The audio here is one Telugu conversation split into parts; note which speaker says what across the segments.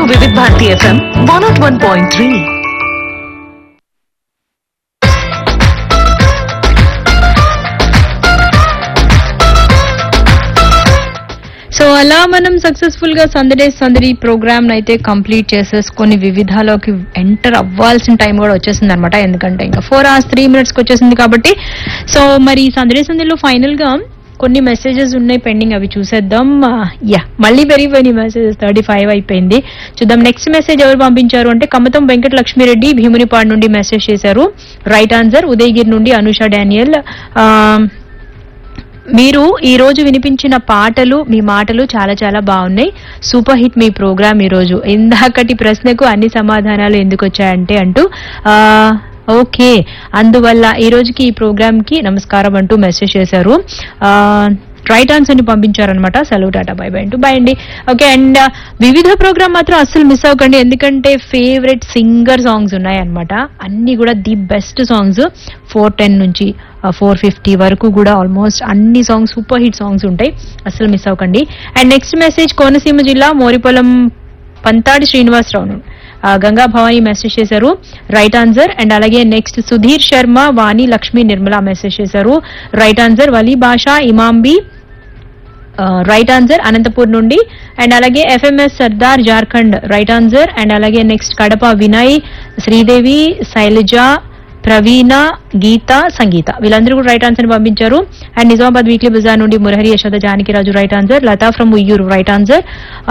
Speaker 1: వివిధ Bharati FM one nought one point three
Speaker 2: so అలా మనం సక్సెస్ఫుల్ గా సందడే సందడి ప్రోగ్రామ్ అయితే కంప్లీట్ చేసేసుకొని వివిధాలోకి ఎంటర్ అవ్వాల్సిన టైం కూడా వచ్చేసింది అనమాట ఎందుకంటే ఇంకా ఫోర్ అవర్స్ త్రీ మినిట్స్ కి వచ్చేసింది కాబట్టి సో మరి సందడే సందడిలో ఫైనల్ గా కొన్ని మెసేజెస్ ఉన్నాయి పెండింగ్ అవి చూసేద్దాం యా మళ్ళీ పెరిగిపోయినాయి మెసేజెస్ థర్టీ ఫైవ్ అయిపోయింది చూద్దాం నెక్స్ట్ మెసేజ్ ఎవరు పంపించారు అంటే కమతం వెంకట లక్ష్మీరెడ్డి భీమునిపాడు నుండి మెసేజ్ చేశారు రైట్ ఆన్సర్ ఉదయగిరి నుండి అనుష డానియల్ ఆ, మీరు ఈ రోజు వినిపించిన పాటలు మీ మాటలు చాలా చాలా బాగున్నాయి సూపర్ హిట్ మీ ప్రోగ్రామ్ ఈ రోజు ఇందాకటి ప్రశ్నకు అన్ని సమాధానాలు ఎందుకు వచ్చాయంటే అంటూ ఆ ఓకే అందువల్ల ఈ రోజుకి ఈ ప్రోగ్రామ్ కి నమస్కారం అంటూ మెసేజ్ చేశారు ఆ రైట్ ఆన్సర్ ని పంపించారనమాట సెలవు టాటా బై బై అంటూ బై అండి ఓకే అండ్ వివిధ ప్రోగ్రామ్ మాత్రం అస్సలు మిస్ అవ్వకండి ఎందుకంటే ఫేవరెట్ సింగర్ సాంగ్స్ ఉన్నాయన్నమాట అన్ని కూడా the best songs four ten నుంచి ఫోర్ ఫిఫ్టీ వరకు కూడా ఆల్మోస్ట్ అన్ని సాంగ్స్ సూపర్ హిట్ సాంగ్స్ ఉంటాయి అస్సలు మిస్ అవ్వకండి అండ్ నెక్స్ట్ మెసేజ్ కోనసీమ జిల్లా మోరిపొలం పంతాడి శ్రీనివాసరావు నుండి ఆ, గంగా భవాని మెసేజ్ చేశారు రైట్ ఆన్సర్ అండ్ అలాగే నెక్స్ట్ సుధీర్ శర్మ వాణి లక్ష్మి నిర్మల మెసేజ్ చేశారు right answer Vali Basha Imambi right answer Anantapur నుండి అండ్ అలాగే FMS Sardar Jharkhand right answer and అలాగే నెక్స్ట్ కడప వినయ్ శ్రీదేవి శైలజ ప్రవీణ గీత సంగీత వీళ్ళందరూ కూడా రైట్ ఆన్సర్ పంపించారు అండ్ నిజామాబాద్ వీక్లీ బజార్ నుండి Murahari Yashoda Janakiraju right answer Latha from Uyyuru right answer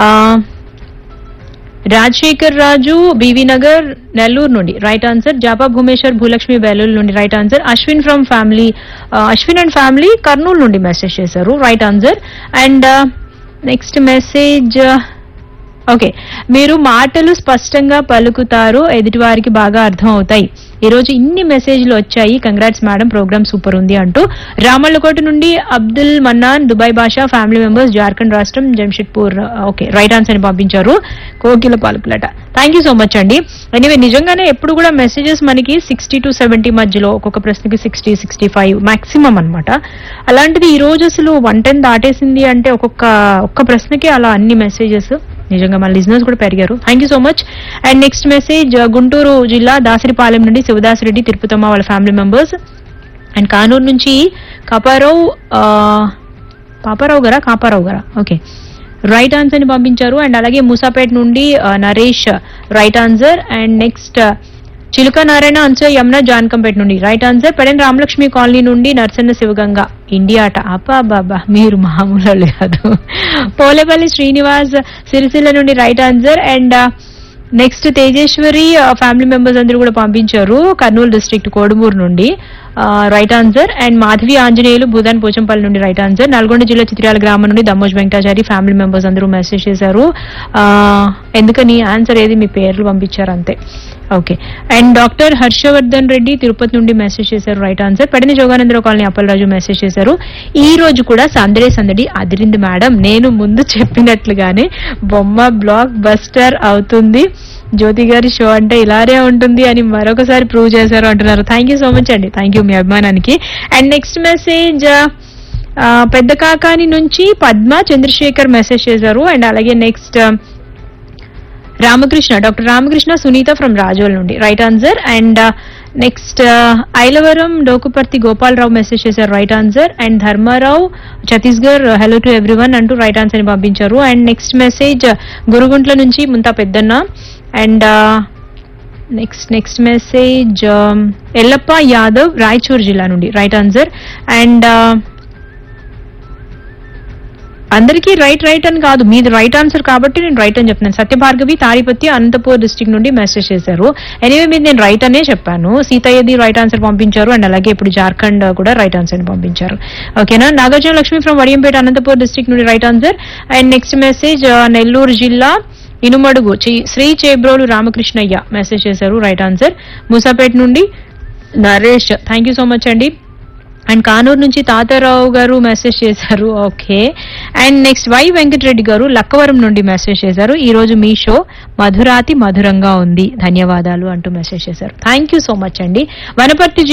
Speaker 2: Rajasekhar Raju B V Nagar Nellore నుండి రైట్ ఆన్సర్ జాపా భూమేశ్వర్ భూలక్ష్మి బెలూరు నుండి right answer Ashwin from family Ashwin and family Kurnool నుండి మెసేజ్ చేశారు right answer and next message okay మీరు మాటలు స్పష్టంగా పలుకుతారు ఎదుటి వారికి బాగా అర్థం అవుతాయి ఈ రోజు ఇన్ని మెసేజ్లు వచ్చాయి కంగ్రాట్స్ మేడం ప్రోగ్రామ్ సూపర్ ఉంది అంటూ రామల్లకోట నుండి Abdul Mannan Dubai Basha family members Jharkhand రాష్ట్రం జంషెడ్పూర్ ఓకే రైట్ ఆన్సర్ అని పంపించారు కోకిల పాలకులట థ్యాంక్ యూ సో మచ్ అండి ఎనివే నిజంగానే ఎప్పుడు కూడా మెసేజెస్ మనకి సిక్స్టీ టు సెవెంటీ మధ్యలో ఒక్కొక్క ప్రశ్నకి సిక్స్టీ సిక్స్టీ ఫైవ్ మాక్సిమం అనమాట అలాంటిది ఈ రోజు అసలు వన్ టెన్ దాటేసింది అంటే ఒక్కొక్క ఒక్క ప్రశ్నకి అలా అన్ని మెసేజెస్ నిజంగా మన లిజినర్స్ కూడా పెరిగారు thank you so much and next message Guntur జిల్లా దాసరిపాలెం నుండి శివదాస్ రెడ్డి తిరుపతమ్మ వాళ్ళ ఫ్యామిలీ మెంబర్స్ అండ్ కానూరు నుంచి కాపారావు ఆ, పాపారావు గారా కాపారావు గారా ఓకే రైట్ ఆన్సర్ ని పంపించారు అండ్ అలాగే మూసాపేట్ నుండి ఆ, Naresh right answer and next Chiluka Narayana answer Yamuna Jankampeta నుండి రైట్ ఆన్సర్ పెడన్ రామలక్ష్మి కాలనీ నుండి నర్సన్న శివగంగ ఇండియా అట అబ్బా బాబా మీరు మామూలు వాళ్ళు కాదు పోలేపల్లి శ్రీనివాస్ సిరిసిల్ల నుండి right answer and next Tejeswari family members అందరూ కూడా పంపించారు కర్నూలు డిస్ట్రిక్ట్ కోడుమూరు నుండి right answer and Madhavi Anjaneyulu Bhoodan Pochampally నుండి రైట్ ఆన్సర్ నల్గొండ జిల్లా చిత్రాల గ్రామం నుండి దమ్మోజ్ వెంకటాచారి ఫ్యామిలీ మెంబర్స్ అందరూ మెసేజ్ చేశారు ఆ, ఎందుకని ఆన్సర్ ఏది మీ పేర్లు పంపించారు అంతే okay and doctor Harshavardhan Reddy Tirupati నుండి మెసేజ్ చేశారు right answer Pedana Joganandarao colony Appalaraju message చేశారు ఈ రోజు కూడా సందడే సందడి అదిరింది మేడం నేను ముందు చెప్పినట్లుగానే బొమ్మ బ్లాక్ బస్టర్ అవుతుంది జ్యోతి గారి షో అంటే ఇలానే ఉంటుంది అని మరొకసారి ప్రూవ్ చేశారు అంటున్నారు థ్యాంక్ యూ సో మచ్ అండి థ్యాంక్ యూ మీ అభిమానానికి and next message Pedda Kakani నుంచి పద్మ చంద్రశేఖర్ మెసేజ్ చేశారు అండ్ అలాగే next Ramakrishna doctor Ramakrishna Sunitha from Razole నుండి right answer and next Ailavaram Dokuparthi Gopalarao message చేశారు right answer and Dharmarao Chhattisgarh hello to everyone అంటూ రైట్ ఆన్సర్ ని పంపించారు అండ్ నెక్స్ట్ మెసేజ్ గురుగుంట్ల నుంచి Muntha Peddanna and next next message Ellappa Yadav Raichur జిల్లా నుండి రైట్ ఆన్సర్ అండ్ అందరికీ రైట్ రైట్ అని కాదు మీది రైట్ ఆన్సర్ కాబట్టి నేను రైట్ అని చెప్తున్నాను సత్యభార్గవి తాడిపత్తి అనంతపూర్ డిస్టిక్ నుండి మెసేజ్ చేశారు ఎనివే మీద నేను రైట్ అనే చెప్పాను సీతయ్యది రైట్ ఆన్సర్ పంపించారు అండ్ అలాగే ఇప్పుడు జార్ఖండ్ కూడా రైట్ ఆన్సర్ పంపించారు ఓకేనా నాగార్జున లక్ష్మి ఫ్రమ్ వడియంపేట అనంతపూర్ డిస్టిక్ నుండి right answer and next message Nellore జిల్లా ఇనుమడుగు చి- శ్రీ చేబ్రోలు రామకృష్ణయ్య మెసేజ్ చేశారు రైట్ ఆన్సర్ మూసాపేట నుండి Naresh thank you so much అండి అండ్ కానూరు నుంచి తాతారావు గారు మెసేజ్ చేశారు okay and next Y Venkatareddy గారు లక్కవరం నుండి మెసేజ్ చేశారు ఈ రోజు మీ షో మధురాతి మధురంగా ఉంది ధన్యవాదాలు అంటూ మెసేజ్ చేశారు థ్యాంక్ యూ సో మచ్ అండి వనపర్తి జిల్లా